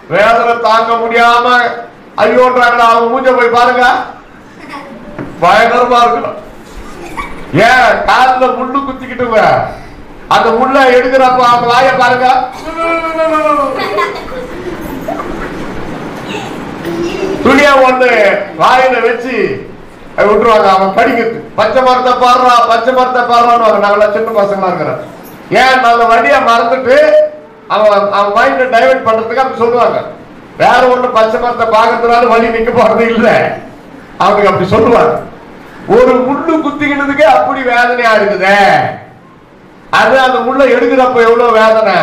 வேதனை தாங்க முடியாம ஐயோன்றாங்களா அவங்க மூஞ்ச போய் பாருங்க பயங்கரமா இருக்கும் ஏன் காதுல முள்ளு குத்திக்கிட்டுங்க அந்த முள்ள எடுக்கிறப்ப அவங்க வாய பாருங்க துணியா ஒண்ணு வாயில வச்சு அதை விட்டுருவாங்க அவன் கடிக்கிறது பச்சை மரத்தை பாடுறா பச்சை மரத்தை பாடுறான்னு நாங்களாம் சின்ன பசங்களா இருக்கிறோம் ஏன் நாங்க வண்டியை மறந்துட்டு அவன் அவன் மைண்ட டைவர்ட் பண்றதுக்கு அப்படி சொல்லுவாங்க வேற ஒண்ணு பச்சை மரத்தை பாக்கிறதுனால வழி நிக்க போறது இல்ல அவங்க அப்படி சொல்லுவாங்க ஒரு முள்ளு குத்திக்கினதுக்கு அப்படி வேதனையா இருக்குதே அது அந்த முள்ள எடுக்கிறப்ப எவ்வளவு வேதனை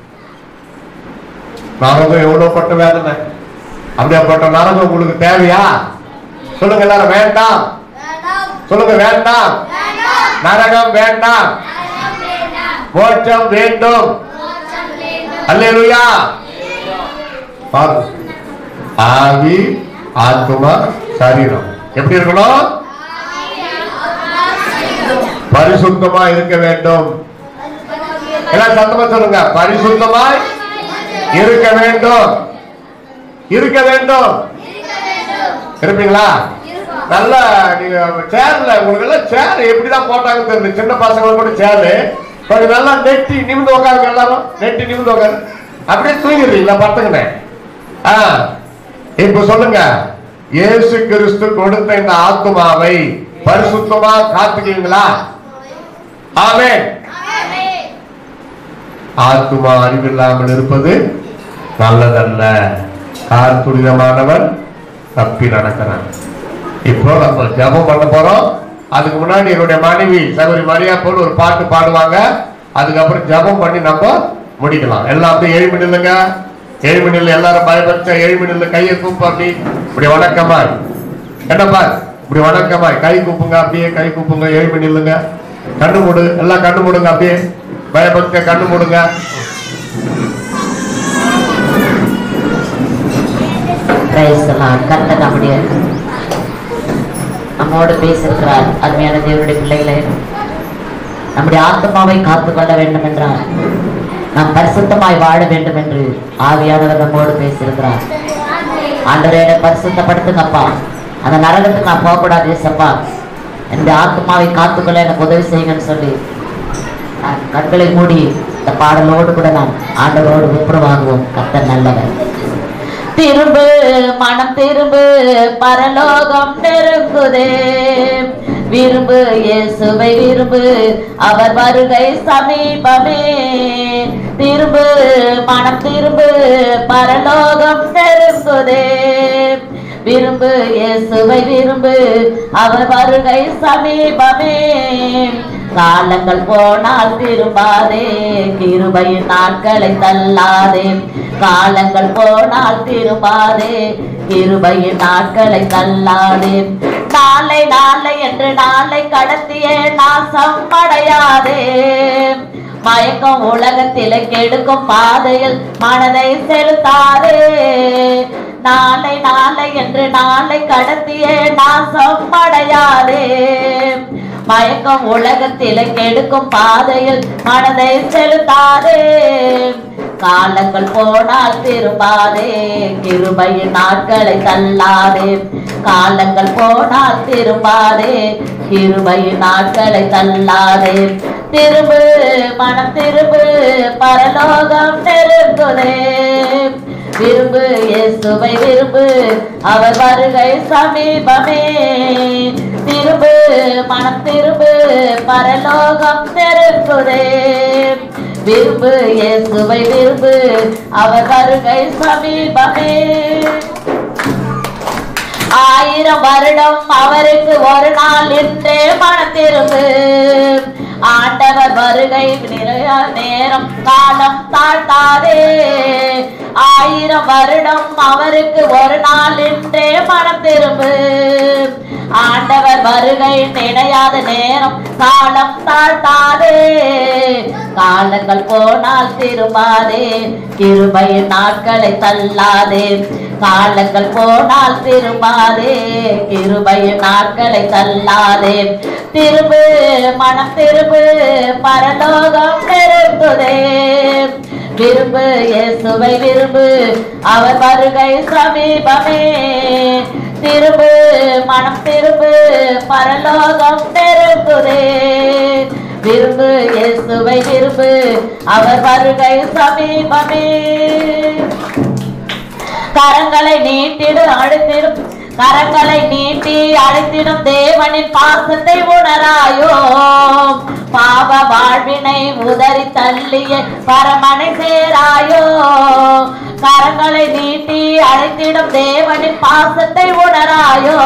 நரகம் எவ்வளவு பட்ட வேதனை அப்படியாப்பட்ட நரகம் உங்களுக்கு தேவையா சொல்லுங்க எல்லாரும் வேண்டாம் சொல்லுங்க வேண்டாம் நரகம் வேண்டாம் மோட்சம் வேண்டும் அல்லேலூயா பாருங்க ஆவி ஆத்மா சரீரம் எப்படி இருக்கணும் பரிசுத்தமா இருக்க வேண்டும் எல்லாம் சத்தமா சொல்லுங்க பரிசுத்தமாய் இருக்க வேண்டும் இருக்க வேண்டும் இருப்பீங்களா நல்லா நீங்க சேர்ல உங்களுக்கு எல்லாம் சேர் எப்படிதான் போட்டாங்கன்னு தெரியல சின்ன பசங்க கூட சேரு கொஞ்சம் நல்லா நெட்டி நிமிந்து உட்காருங்க எல்லாரும் நெட்டி நிமிந்து உட்காரு அப்படியே தூங்கிடுறீங்களா பத்துங்கண்ணே ஆ இப்ப சொல்லுங்க இயேசு கிறிஸ்து கொடுத்த இந்த ஆத்துமாவை பரிசுத்தமா காத்துக்கிறீங்களா ஆமென் ஆத்துமா அறிவில்லாமல் இருப்பது நல்லதல்ல கார் துரிதமானவன் தப்பி நடக்கிறான் இப்போ நம்ம ஜெபம் பண்ண போறோம் அதுக்கு முன்னாடி என்னுடைய மனைவி சகோதரி மரியா போல் ஒரு பாட்டு பாடுவாங்க அதுக்கப்புறம் ஜெபம் பண்ணி நம்ம முடிக்கலாம் எல்லாம் அப்படியே ஏழு மணி இல்லைங்க ஏழு மணி இல்லை எல்லாரும் பயப்பட்ட ஏழு மணி இல்லை கையை கூப்பு அப்படி இப்படி வணக்கமா என்னப்பா இப்படி வணக்கமா கை கூப்புங்க அப்படியே கை கூப்புங்க ஏழு மணி இல்லைங்க கண்ணு மூடு எல்லாம் கண்ணு மூடுங்க அப்படியே பயபக்த கண்ணு மூடுங்க பிரைஸ்லாம் கத்த நம்முடைய நம்மோடு பேசியிருக்கிறார் அருமையான தேவனுடைய பிள்ளைகளே நம்முடைய ஆத்மாவை காத்துக்கொள்ள வேண்டும் என்றார் நாம் பரிசுத்தமாய் வாழ வேண்டும் என்று ஆவியானவர் நம்மோடு பேசியிருக்கிறார் ஆண்டவரே என்னை பரிசுத்தப்படுத்துங்கப்பா அந்த நரகத்துக்கு நான் போகக்கூடாது ஏசப்பா என்னுடைய ஆத்மாவை காத்துக்கொள்ள எனக்கு உதவி செய்யுங்கன்னு சொல்லி நான் கண்களை மூடி இந்த பாடலோடு கூட நான் ஆண்டவரோடு ஒப்புரவாகுவோம் கத்தர் நல்லவர் திரும்பு மனம் திரும்பு பரலோகம் நெருங்குதே விரும்பு இயேசுவை விரும்பு அவர் வருகை சமீபமே திரும்பு மனம் திரும்பு பரலோகம் நெருங்குதே விரும்பு இயேசுவை விரும்பு அவர் வருகை சமீபமே காலங்கள் போனால் திரும்பாதே கிருபையின் நாட்களை தள்ளாதே காலங்கள் போனால் திரும்பாதே கிருபையின் நாட்களை தள்ளாதே நாளை நாளை என்று நாளை கடத்தியே நாசம் அடையாதே மயக்கம் உலகத்திலே கெடுக்கும் பாதையில் மனதை செலுத்தாதே நாளை நாளை என்று நாளை கடத்தியே நாசம் அடையாதே மயக்கம் உலகத்திலே கெடுக்கும் பாதையில் மனதை செலுத்தாதே காலங்கள் போனால் திரும்பாதே கிருபையின் நாட்களை தள்ளாதே காலங்கள் போனால் திரும்பாதே கிருபையின் நாட்களை தள்ளாதே திரும்பு மனம் திரும்பு பரலோகம் நெருங்குதே விரும்பு இயேசுவை விரும்பு அவர் வருகை சமீபமே திரும்பு மனம் திரும்பு பரலோகம் நெருங்குதே விரும்பு இயேசுவை விரும்பு அவர் வருகை சமீபமே ஆயிரம் வருடம் அவருக்கு ஒரு நாள் என்றே மனத்திரும்பு ஆண்டவர் வருகை நிறைய நேரம் காலம் தாழ்த்தாதே ஆயிரம் வருடம் அவருக்கு ஒரு நாள் என்றே மனம் திரும்பு ஆண்டவர் வருகை நினையாத நேரம் காலம் தாழ்த்தாதே காலங்கள் போனால் திரும்பாதே கிருபையின் நாட்களை தள்ளாதே காலங்கள் போனால் திரும்பாதே கிருபையின் நாட்களை தள்ளாதே திரும்பு மனம் திரும்பு பரலோகம் நெருங்குதே விரும்பு இயேசுவை விரும்பு அவர் வருகை சமீபமே திரும்பு மனம் திரும்பு பரலோகம் நெருங்குதே விரும்பு இயேசுவை விரும்பு அவர் வருகை சமீபமே கரங்களை நீட்டிடு அழுத்திடும் கரங்களை நீட்டி அழைத்திடும் தேவனின் பாசத்தை உணராயோ பாவ வாழ்வினை உதறி தள்ளிய பரமனை சேராயோ கரங்களை நீட்டி அழைத்திடும் தேவனின் பாசத்தை உணராயோ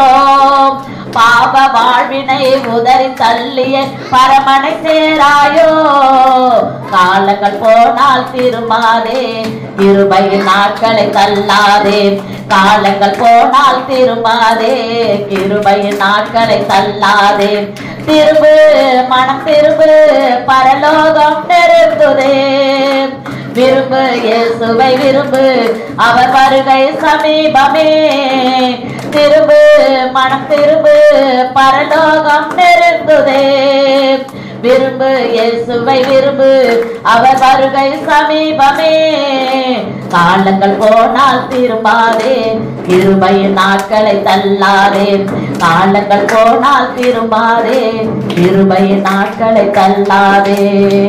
பாவ வாழ்வினை உதறி தள்ளிய பரமனை சேராயோ காலங்கள் போனால் திரும்பாதே கிருபையின் நாட்களை தள்ளாதே காலங்கள் போனால் திரும்பாதே கிருபையின் நாட்களை தள்ளாதே திரும்பு மனம் திரும்பு பரலோகம் நெருங்குதே விரும்பு இயேசுவை விரும்பு அவர் வருகை சமீபமே திரும்பு மனம் திரும்பு பரலோகம் நெருங்குதே விரும்பு இயேசுவை விரும்பு அவர் வருகை சமீபமே காலங்கள் போனால் திரும்பாதே கிருபையின் நாட்களை தள்ளாதே காலங்கள் போனால் திரும்பாதே கிருபையின் நாட்களை தள்ளாதே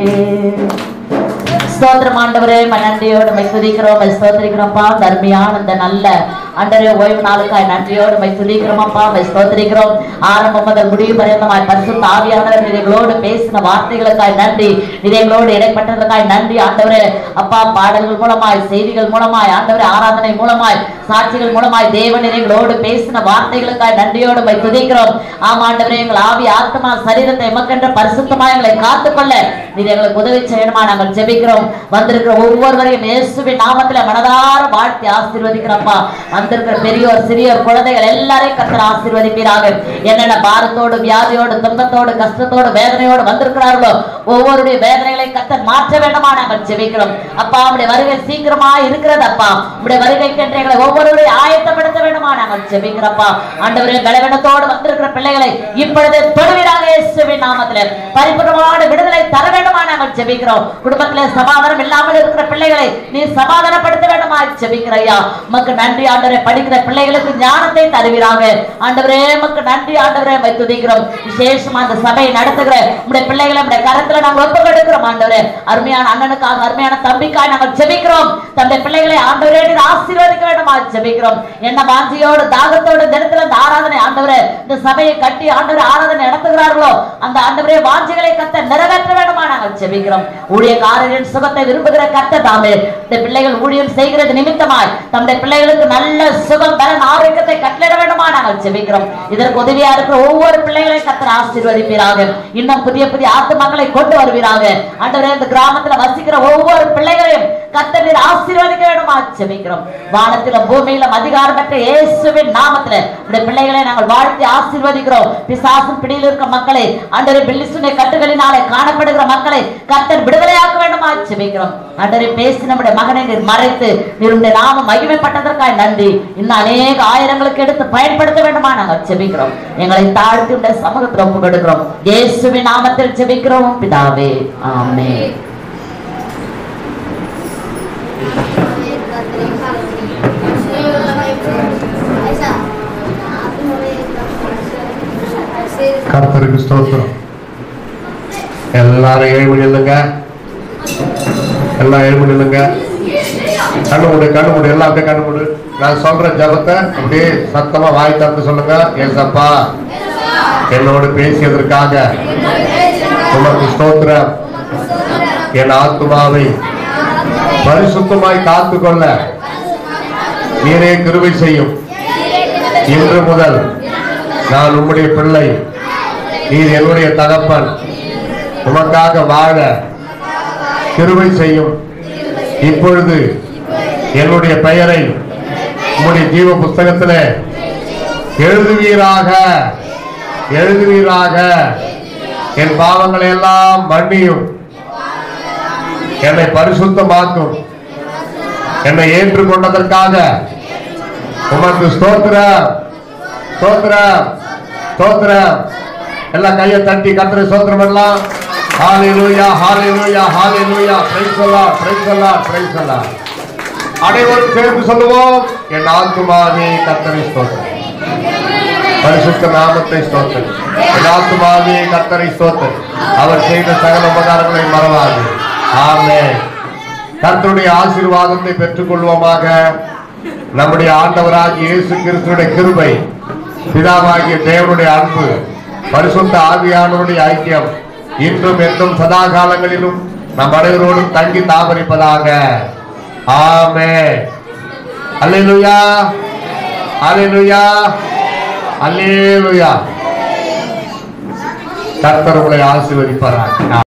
ஸ்தோத்திரம் ஆண்டவரே உம்மை நன்றியோடு மை துதிக்கிறோம் மை ஸ்தோத்திரிக்கிறோம்ப்பா தர்மியான இந்த நல்ல அண்டரே ஓய்வு நாளுக்காய் நன்றியோடு மை துதிக்கிறோமப்பா மை ஸ்தோத்திரிக்கிறோம் ஆரம்பம் முதல் முடிவு பரியந்தமாய் பரிசுத்த ஆவியானவர் நீர் எங்களோடு பேசின வார்த்தைகளுக்காய் நன்றி நீர் எங்களோடு இடைப்பட்டதற்காய் நன்றி ஆண்டவரே அப்பா பாடல்கள் மூலமாய் செய்திகள் மூலமாய் ஆண்டவரே ஆராதனை மூலமாய் சாட்சிகள் மூலமாய் தேவன் நீர் எங்களோடு பேசின வார்த்தைகளுக்காய் நன்றியோடு மை துதிக்கிறோம் ஆமா ஆண்டவரே எங்கள் ஆவி ஆத்மா சரீரத்தை எமக்கென்ற பரிசுத்தமாய் எங்களை காத்துக்கொள்ள நீர் எங்களுக்கு உதவி செய்யணுமா நாங்கள் ஜெபிக்கிறோம் வந்திருக்கிற ஒவ்வொருவரையும் இயேசுவின் நாமத்துல மனதார வாழ்த்தி ஆசீர்வதிக்கிறப்பா வந்திருக்கிற பெரியோர் சிறியோர் குழந்தைகள் எல்லாரையும் கத்தர் ஆசீர்வதிப்பீராக என்னென்ன பாரத்தோடு வியாதியோடு துன்பத்தோடு கஷ்டத்தோடு வேதனையோடு வந்திருக்கிறார்களோ ஒவ்வொருடைய வேதனைகளை கத்தர் மாற்ற வேண்டுமா நாங்கள் ஜெபிக்கிறோம் அப்பா உடைய வருகை சீக்கிரமா இருக்கிறது அப்பா உடைய வருகைக்கென்று எங்களை ஒவ்வொருவரை ஆயத்தப்படுத்த வேண்டுமா நாங்கள் ஜெபிக்கிறப்பா ஆண்டவரே பலவீனத்தோடு வந்திருக்கிற பிள்ளைகளை இப்பொழுது தொடுவீராக இயேசுவின் நாமத்திலே பரிபூர்ணமான விடுதலை தர வேண்டுமா நாங்கள் ஜெபிக்கிறோம் குடும்பத்திலே சமாதானம் இல்லாமல் இருக்கிற பிள்ளைகளை நீ சமாதானப்படுத்த வேண்டுமா ஜெபிக்கிற ஐயா உமக்கு நன்றி ஆண்டவரே படிக்கிற பிள்ளைகளுக்கு ஞானத்தை தருவீராக ஆண்டவரே உமக்கு நன்றி ஆண்டவரே உம்மை துதிக்கிறோம் விசேஷமா அந்த சபையை நடத்துகிற உடைய பிள்ளைகளை உடைய கரத்துல நாங்கள் ஒப்பு கொடுக்கிறோம் ஆண்டவரே அருமையான அண்ணனுக்காக அருமையான தம்பிக்காக நாங்கள் ஜெபிக்கிறோம் தந்தை பிள்ளைகளை ஆண்டவரே நீர் ஆசீர்வதிக்க வேண்டுமா ஜெபிக்கிறோம் என்ன வாஞ்சியோடு தாகத்தோடு தினத்துல இந்த ஆராதனை ஆண்டவரே இந்த சபையை கட்டி ஆண்டவரே ஆராதனை நடத்துகிறார்களோ அந்த ஆண்டவரே வாஞ்சிகளை கத்த நிறைவேற்ற வேண்டுமா நாங்கள் ஜெபிக்கிறோம் ஊழியக்காரரின் சுகத்தை விரும்புகிற கத்த தாமே இந்த பிள்ளைகள் ஊழியம் செய்கிறது நிமித்தமாய் தம்முடைய பிள்ளைகளுக்கு நல்ல சுகம் பலன் ஆரோக்கியத்தை கட்டளிட வேண்டுமா நாங்கள் ஜெபிக்கிறோம் இதற்கு உதவியா இருக்கிற ஒவ்வொரு பிள்ளைகளையும் கத்தர் ஆசீர்வதிப்பீராக இன்னும் புதிய புதிய ஆத்துமக்களை கொண்டு வருவீராக ஆண்டவரே இந்த கிராமத்துல வசிக்கிற ஒவ்வொரு பிள்ளைகளையும் கத்தர் நீர் ஆசீர்வதிக்க வேண்டுமா ஜெபிக்கிறோம் வானத்திலும் பூமியிலும் அதிகாரம் பெற்ற இயேசுவின் நாமத்துல உடைய பிள்ளைகளை நாங்கள் வாழ்த்தி ஆசீர்வதிக்கிறோம் பிசாசும் பிடியில் இருக்க மக்களை ஆண்டவரே பில்லிசுனை கட்டுகளினாலே காணப்படுகிற மக்களை கத்தர் விடுதலையாக்க வேண்டுமா ஜெபிக்கிறோம் ஆண்டவரே பேசி நம்முடைய மகனை நீர் மறைத்து நீர் உடைய நாமம் மகிமைப்பட்டதற்காக நன்றி இன்னும் அநேக ஆயிரங்களுக்கு எடுத்து பயன்படுத்த வேண்டுமா நாங்கள் ஜெபிக்கிறோம் எங்களை தாழ்த்தி உடைய சமூகத்தில் ஒப்பு கொடுக்கிறோம் இயேசுவின் நாமத்தில் ஜெபிக்கிறோம் பிதாவே ஆமென் கர்த்தருக்கு ஸ்தோத்திரம் எல்லாரும் ஏழு மணி இல்லைங்க எல்லாம் ஏழு மணி இல்லைங்க கண்ணு மூடு கண்ணு மூடு எல்லாம் அப்படியே கண்ணு மூடு நான் சொல்ற ஜபத்தை அப்படியே சத்தமா வாய் திறந்து சொல்லுங்க ஏசப்பா என்னோடு பேசியதற்காக உமக்கு ஸ்தோத்திரம் என் ஆத்துமாவை பரிசுத்தமாய் காத்துக்கொள்ள நீரே கிருபை செய்யும் இன்று முதல் நான் உம்முடைய பிள்ளை நீர் என்னுடைய தகப்பன் உமக்காக வாழ கிருபை செய்யும் இப்பொழுது என்னுடைய பெயரை உம்முடைய ஜீவ புஸ்தகத்திலே எழுதுவீராக எழுதுவீராக என் பாவங்களை எல்லாம் மன்னியும் என்னை பரிசுத்தமாக்கும் என்னை ஏற்றுக்கொண்டதற்காக உமக்கு ஸ்தோத்திரம் ஸ்தோத்திரம் ஸ்தோத்திரம் எல்லாம் கையை தட்டி கத்திர ஸ்தோத்திரம் எல்லாம் ஹalleluya ஹalleluya ஹalleluya praise the lord praise the lord praise the lord அனைவரும் சேர்ந்து சொல்லுவோம் என் ஆத்துமாவே கர்த்தரை ஸ்தோத்திரம் பரிசுத்த நாமத்தை ஸ்தோத்திரம் என் ஆத்துமாவே கர்த்தரை ஸ்தோத்திரம் அவர் செய்த சகல உபகாரங்களை மறவாது ஆமென் கர்த்தருடைய ஆசீர்வாதத்தை பெற்றுக் கொள்வோமாக நம்முடைய ஆண்டவராகிய இயேசு கிறிஸ்துடைய கிருபை பிதாவாகிய தேவனுடைய அன்பு பரிசுத்த ஆவியானவருடைய ஐக்கியம் இன்றும் என்றும் சதா காலங்களிலும் நம் அனைவரோடும் தங்கி தாபரிப்பதாக ஆமே அல்லேலூயா அல்லேலூயா அல்லேலூயா கர்த்தர் உங்களை ஆசீர்வதிப்பாராக